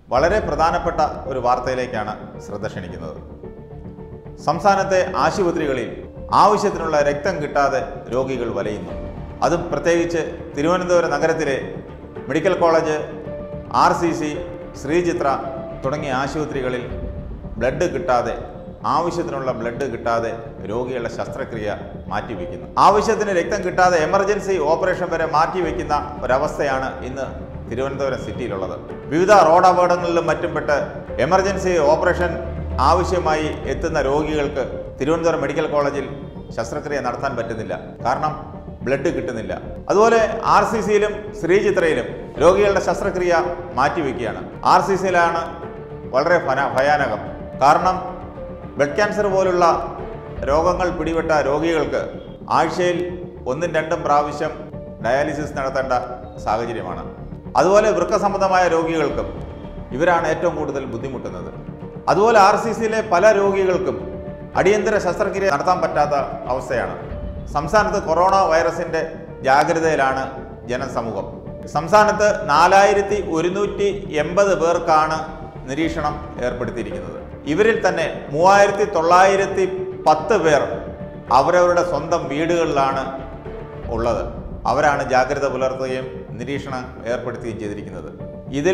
വളരെ പ്രധാനപ്പെട്ട ഒരു വാർത്തയിലേക്കാണ് ശ്രദ്ധ ക്ഷണിക്കുന്നത് സംസ്ഥാനത്തെ ആശുപത്രികളിൽ ആവശ്യത്തിനുള്ള രക്തം കിട്ടാതെ രോഗികൾ വലയുന്നു അതും പ്രത്യേകിച്ച് തിരുവനന്തപുരം നഗരത്തിലെ medical college R C C Sree Chitra തുടങ്ങിയ ആശുപത്രികളിൽ ബ്ലഡ് കിട്ടാതെ ആവശ്യത്തിനുള്ള ബ്ലഡ് കിട്ടാതെ രോഗികളുടെ ശസ്ത്രക്രിയ മാറ്റിവെക്കുന്നു ആവശ്യത്തിന് രക്തം കിട്ടാതെ എമർജൻസി ഓപ്പറേഷൻ വരെ മാറ്റിവെക്കുന്ന ഒരവസ്ഥയാണ് ഇന്ന് തിരുവനന്തപുരം സിറ്റിയിലുള്ളത് വിവിധ റോഡ് അപകടങ്ങളിലും മറ്റും പെട്ട് എമർജൻസി ഓപ്പറേഷൻ ആവശ്യമായി എത്തുന്ന രോഗികൾക്ക് തിരുവനന്തപുരം മെഡിക്കൽ കോളേജിൽ ശസ്ത്രക്രിയ നടത്താൻ പറ്റുന്നില്ല കാരണം ബ്ലഡ് കിട്ടുന്നില്ല അതുപോലെ ആർ സി സിയിലും ശ്രീചിത്രയിലും രോഗികളുടെ ശസ്ത്രക്രിയ മാറ്റിവെക്കുകയാണ് ആർ സി സിയിലാണ് വളരെ ഫന ഭയാനകം കാരണം ബ്ലഡ് ക്യാൻസർ പോലുള്ള രോഗങ്ങൾ പിടിപെട്ട രോഗികൾക്ക് ആഴ്ചയിൽ ഒന്നും രണ്ടും പ്രാവശ്യം ഡയാലിസിസ് നടത്തേണ്ട സാഹചര്യമാണ് അതുപോലെ വൃക്ക സംബന്ധമായ രോഗികൾക്കും ഇവരാണ് ഏറ്റവും കൂടുതൽ ബുദ്ധിമുട്ടുന്നത് അതുപോലെ ആർ സി സിയിലെ പല രോഗികൾക്കും അടിയന്തര ശസ്ത്രക്രിയ നടത്താൻ പറ്റാത്ത അവസ്ഥയാണ് സംസ്ഥാനത്ത് കൊറോണ വൈറസിന്റെ ജാഗ്രതയിലാണ് ജനസമൂഹം സംസ്ഥാനത്ത് നാലായിരത്തി ഒരുന്നൂറ്റി എൺപത് പേർക്കാണ് നിരീക്ഷണം ഏർപ്പെടുത്തിയിരിക്കുന്നത് ഇവരിൽ തന്നെ മൂവായിരത്തി തൊള്ളായിരത്തി പത്ത് പേർ അവരവരുടെ സ്വന്തം വീടുകളിലാണ് ഉള്ളത് അവരാണ് ജാഗ്രത പുലർത്തുകയും നിരീക്ഷണം ഏർപ്പെടുത്തുകയും ചെയ്തിരിക്കുന്നത് ഇതിൽ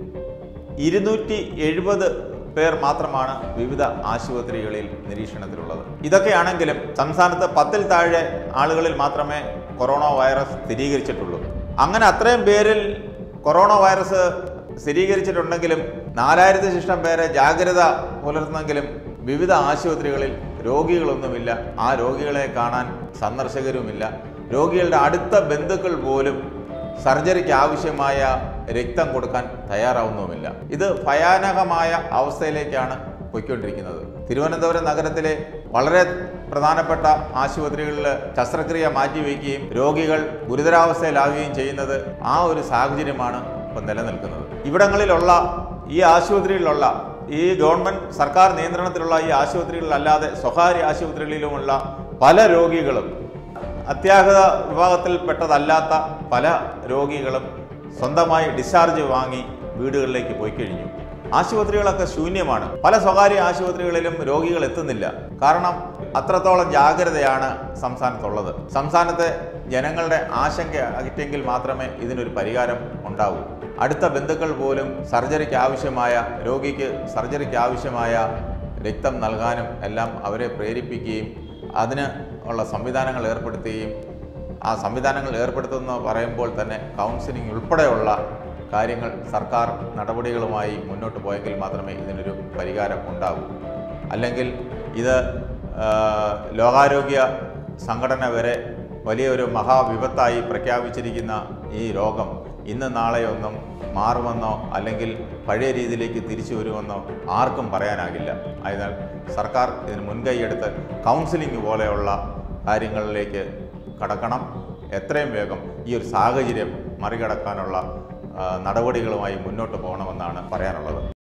ഇരുന്നൂറ്റി എഴുപത് പേർ മാത്രമാണ് വിവിധ ആശുപത്രികളിൽ നിരീക്ഷണത്തിലുള്ളത് ഇതൊക്കെയാണെങ്കിലും സംസ്ഥാനത്ത് പത്തിൽ താഴെ ആളുകളിൽ മാത്രമേ കൊറോണ വൈറസ് സ്ഥിരീകരിച്ചിട്ടുള്ളൂ അങ്ങനെ അത്രയും പേരിൽ കൊറോണ വൈറസ് സ്ഥിരീകരിച്ചിട്ടുണ്ടെങ്കിലും നാലായിരത്തി ശിഷ്ടം പേരെ ജാഗ്രത പുലർത്തുന്നെങ്കിലും വിവിധ ആശുപത്രികളിൽ രോഗികളൊന്നുമില്ല ആ രോഗികളെ കാണാൻ സന്ദർശകരുമില്ല രോഗികളുടെ അടുത്ത ബന്ധുക്കൾ പോലും സർജറിക്ക് ആവശ്യമായ രക്തം കൊടുക്കാൻ തയ്യാറാവുന്നുമില്ല ഇത് ഭയാനകമായ അവസ്ഥയിലേക്കാണ് പോയിക്കൊണ്ടിരിക്കുന്നത് തിരുവനന്തപുരം നഗരത്തിലെ വളരെ പ്രധാനപ്പെട്ട ആശുപത്രികളിൽ ശസ്ത്രക്രിയ മാറ്റിവെക്കുകയും രോഗികൾ ഗുരുതരാവസ്ഥയിലാകുകയും ചെയ്യുന്നത് ആ ഒരു സാഹചര്യമാണ് ഇപ്പം നിലനിൽക്കുന്നത് ഇവിടങ്ങളിലുള്ള ഈ ആശുപത്രികളിലുള്ള ഈ ഗവൺമെന്റ് സർക്കാർ നിയന്ത്രണത്തിലുള്ള ഈ ആശുപത്രികളിലല്ലാതെ സ്വകാര്യ ആശുപത്രികളിലുമുള്ള പല രോഗികളും അത്യാഹിത വിഭാഗത്തിൽപ്പെട്ടതല്ലാത്ത പല രോഗികളും സ്വന്തമായി ഡിസ്ചാർജ് വാങ്ങി വീടുകളിലേക്ക് പോയി കഴിഞ്ഞു ആശുപത്രികളൊക്കെ ശൂന്യമാണ് പല സ്വകാര്യ ആശുപത്രികളിലും രോഗികൾ എത്തുന്നില്ല കാരണം അത്രത്തോളം ജാഗ്രതയാണ് സംസ്ഥാനത്തുള്ളത് സംസ്ഥാനത്തെ ജനങ്ങളുടെ ആശങ്ക അകറ്റെങ്കിൽ മാത്രമേ ഇതിനൊരു പരിഹാരം ഉണ്ടാവൂ അടുത്ത ബന്ധുക്കൾ പോലും സർജറിക്ക് ആവശ്യമായ രോഗിക്ക് സർജറിക്ക് ആവശ്യമായ രക്തം നൽകാനും എല്ലാം അവരെ പ്രേരിപ്പിക്കുകയും അതിന് ഉള്ള സംവിധാനങ്ങൾ ഏർപ്പെടുത്തുകയും ആ സംവിധാനങ്ങൾ ഏർപ്പെടുത്തുന്ന പറയുമ്പോൾ തന്നെ കൗൺസിലിംഗ് ഉൾപ്പെടെയുള്ള കാര്യങ്ങൾ സർക്കാർ നടപടികളുമായി മുന്നോട്ട് പോയെങ്കിൽ മാത്രമേ ഇതിനൊരു പരിഹാരം ഉണ്ടാകൂ അല്ലെങ്കിൽ ഇത് ആ, ലോകാരോഗ്യ സംഘടന വരെ വലിയൊരു മഹാവിപത്തായി പ്രഖ്യാപിച്ചിരിക്കുന്ന ഈ രോഗം ഇന്ന് നാളെയൊന്നും മാറുമെന്നോ അല്ലെങ്കിൽ പഴയ രീതിയിലേക്ക് തിരിച്ചു വരുമെന്നോ ആർക്കും പറയാനാകില്ല അതിനാൽ സർക്കാർ ഇതിന് മുൻകൈയെടുത്ത് കൗൺസിലിംഗ് പോലെയുള്ള കാര്യങ്ങളിലേക്ക് കടക്കണം എത്രയും വേഗം ഈ ഒരു സാഹചര്യം മറികടക്കാനുള്ള ആ, നടപടികളുമായി മുന്നോട്ട് പോകണമെന്നാണ് പറയാനുള്ളത്